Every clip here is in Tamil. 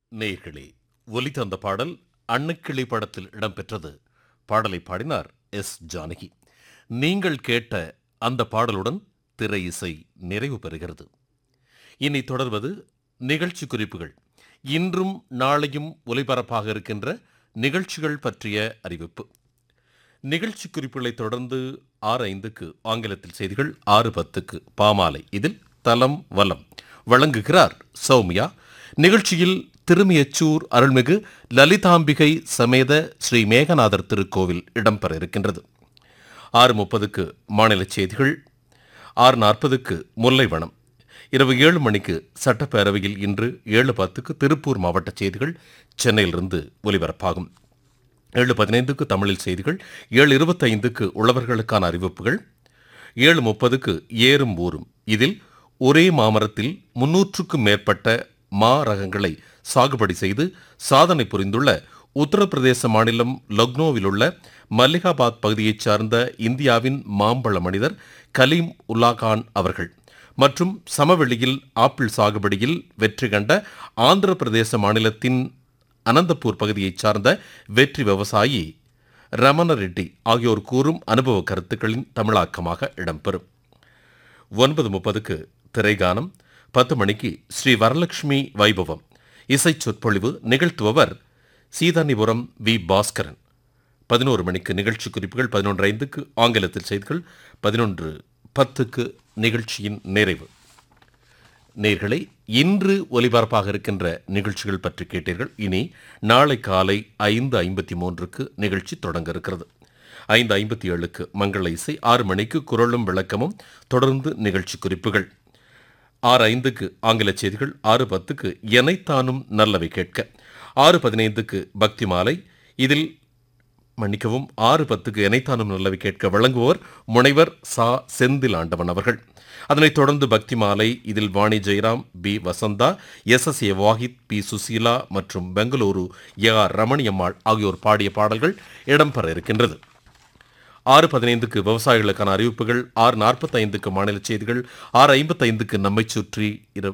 நேயர்களே ஒலி தந்த பாடல் அன்னக்கிளி படத்தில் இடம்பெற்றது பாடலை பாடினார் எஸ் ஜானகி நீங்கள் கேட்ட அந்த பாடலுடன் திரை இசை நிறைவு பெறுகிறது இனி தொடர்வது நிகழ்ச்சி குறிப்புகள் இன்றும் நாளையும் ஒலிபரப்பாக இருக்கின்ற நிகழ்ச்சிகள் பற்றிய அறிவிப்பு நிகழ்ச்சி குறிப்புகளை தொடர்ந்து ஆறு ஐந்துக்கு ஆங்கிலத்தில் செய்திகள் ஆறு பத்துக்கு பாமாலை இதில் தலம் வலம் வழங்குகிறார் சௌமியா நிகழ்ச்சியில் திருமியச்சூர் அருள்மிகு லலிதாம்பிகை சமேத ஸ்ரீ மேகநாதர் திருக்கோவில் இடம்பெற இருக்கின்றது ஆறு முப்பதுக்கு மாநில செய்திகள் ஆறு நாற்பதுக்கு முல்லைவனம் இரவு ஏழு மணிக்கு சட்டப்பேரவையில் இன்று ஏழு பத்துக்கு திருப்பூர் மாவட்ட செய்திகள் சென்னையிலிருந்து ஒலிபரப்பாகும் ஏழு பதினைந்துக்கு தமிழில் செய்திகள் ஏழு இருபத்தைந்துக்கு உழவர்களுக்கான அறிவிப்புகள் ஏழு முப்பதுக்கு ஏறும் ஊரும் இதில் ஒரே மாமரத்தில் முன்னூற்றுக்கும் மேற்பட்ட மா ரகங்களை சாகுபடி செய்து சாதனை புரிந்துள்ள உத்தரப்பிரதேச மாநிலம் லக்னோவில் உள்ள மல்லிகாபாத் பகுதியைச் சார்ந்த இந்தியாவின் மாம்பழ மனிதர் கலீம் உல்லா கான் அவர்கள் மற்றும் சமவெளியில் ஆப்பிள் சாகுபடியில் வெற்றி கண்ட ஆந்திர பிரதேச மாநிலத்தின் அனந்தபூர் பகுதியைச் சார்ந்த வெற்றி விவசாயி ரமண ரெட்டி ஆகியோர் கூறும் அனுபவ கருத்துக்களின் தமிழாக்கமாக இடம்பெறும் ஒன்பது முப்பதுக்கு திரைகானம் பத்து மணிக்கு ஸ்ரீ வரலட்சுமி வைபவம் இசை சொற்பொழிவு நிகழ்த்துபவர் சீதானிபுரம் வி பாஸ்கரன் பதினோரு மணிக்கு நிகழ்ச்சி குறிப்புகள் பதினொன்று ஐந்துக்கு ஆங்கிலத்தில் செய்திகள் பதினொன்று பத்துக்கு நிகழ்ச்சியின் நிறைவு நேர்களை இன்று ஒலிபரப்பாக இருக்கின்ற நிகழ்ச்சிகள் பற்றி கேட்டீர்கள் இனி நாளை காலை ஐந்து ஐம்பத்தி மூன்றுக்கு நிகழ்ச்சி தொடங்க இருக்கிறது ஐந்து ஐம்பத்தி ஏழுக்கு மங்கள இசை ஆறு மணிக்கு குரலும் விளக்கமும் தொடர்ந்து நிகழ்ச்சி குறிப்புகள் ஆறு ஐந்துக்கு ஆங்கில செய்திகள் ஆறு பத்துக்கு எனைத்தானும் நல்லவை கேட்க ஆறு பதினைந்துக்கு பக்தி மாலை இதில் மன்னிக்கவும் ஆறு பத்துக்கு எனைத்தானும் நல்லவை கேட்க வழங்குவோர் முனைவர் சா செந்தில் ஆண்டவன் அவர்கள் அதனைத் தொடர்ந்து பக்தி மாலை இதில் Vani Jayaram P Vasantha S S A Wahid P Susheela மற்றும் பெங்களூரு ஏ ஆர் ரமணியம்மாள் ஆகியோர் பாடிய பாடல்கள் இடம்பெற இருக்கின்றது ஆறு பதினைந்துக்கு விவசாயிகளுக்கான அறிவிப்புகள் ஆறு நாற்பத்தைந்துக்கு மாநில செய்திகள் ஆறு ஐம்பத்தைந்துக்கு நம்மை சுற்றி இரு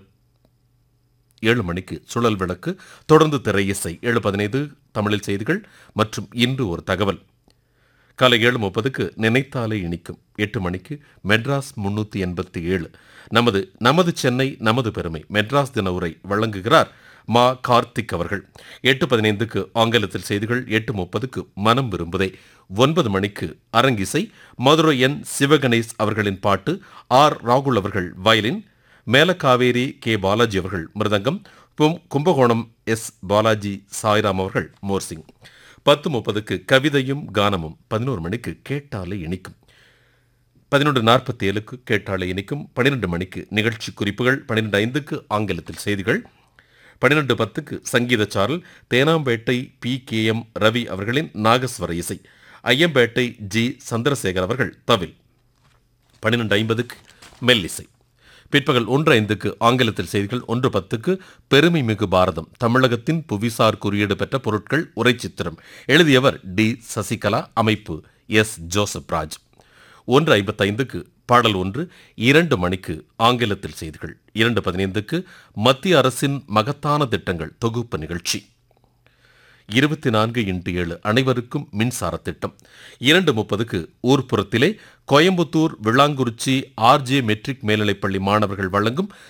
ஏழு மணிக்கு சுழல் விளக்கு தொடர்ந்து திரை இசை ஏழு பதினைந்து தமிழில் செய்திகள் மற்றும் இன்று ஒரு தகவல் காலை ஏழு முப்பதுக்கு நினைத்தாலே இனிக்கும் எட்டு மணிக்கு மெட்ராஸ் முன்னூற்றி எண்பத்தி ஏழு நமது நமது சென்னை நமது பெருமை மெட்ராஸ் தின உரை வழங்குகிறார் மா கார்த்திக் அவர்கள் எட்டு பதினைந்துக்கு ஆங்கிலத்தில் செய்திகள் எட்டு முப்பதுக்கு மனம் விரும்புதே ஒன்பது மணிக்கு அரங்கிசை மதுரை என் சிவகணேஷ் அவர்களின் பாட்டு ஆர் ராகுல் அவர்கள் வயலின் மேலக்காவேரி கே பாலாஜி அவர்கள் மிருதங்கம் கும்- கும்பகோணம் எஸ் பாலாஜி சாய்ராம் அவர்கள் மோர்சிங் பத்து முப்பதுக்கு கவிதையும் கானமும் பதினோரு மணிக்கு கேட்டாலே இனிக்கும் பதினொன்று நாற்பத்தி ஏழுக்கு கேட்டாலே இனிக்கும் பன்னிரெண்டு மணிக்கு நிகழ்ச்சி குறிப்புகள் பன்னிரெண்டு ஐந்துக்கு ஆங்கிலத்தில் செய்திகள் பன்னிரெண்டு பத்துக்கு சங்கீத சாரல் Teynampet P K M Ravi அவர்களின் நாகஸ்வர இசை ஐயம்பேட்டை ஜி சந்திரசேகர் அவர்கள் தவில் பன்னிரெண்டு ஐம்பதுக்கு மெல்லிசை பிற்பகல் ஒன்று ஐந்துக்கு ஆங்கிலத்தில் செய்திகள் ஒன்று பத்துக்கு பெருமை மிகு பாரதம் தமிழகத்தின் புவிசார் குறியீடு பெற்ற பொருட்கள் உரைச்சித்திரம் எழுதியவர் டி சசிகலா அமைப்பு எஸ் ஜோசப் ராஜ் ஒன்று ஐம்பத்தைந்துக்கு பாடல் ஒன்று இரண்டு மணிக்கு ஆங்கிலத்தில் செய்திகள் இரண்டு பதினைந்துக்கு மத்திய அரசின் மகத்தான திட்டங்கள் தொகுப்பு நிகழ்ச்சி இருபத்தி நான்கு இன்ட்டு ஏழு அனைவருக்கும் மின்சார திட்டம் இரண்டு முப்பதுக்கு ஊர்ப்புறத்திலே கோயம்புத்தூர் விளாங்குறிச்சி ஆர்ஜே மெட்ரிக் மேல்நிலைப்பள்ளி மாணவர்கள் வழங்கும்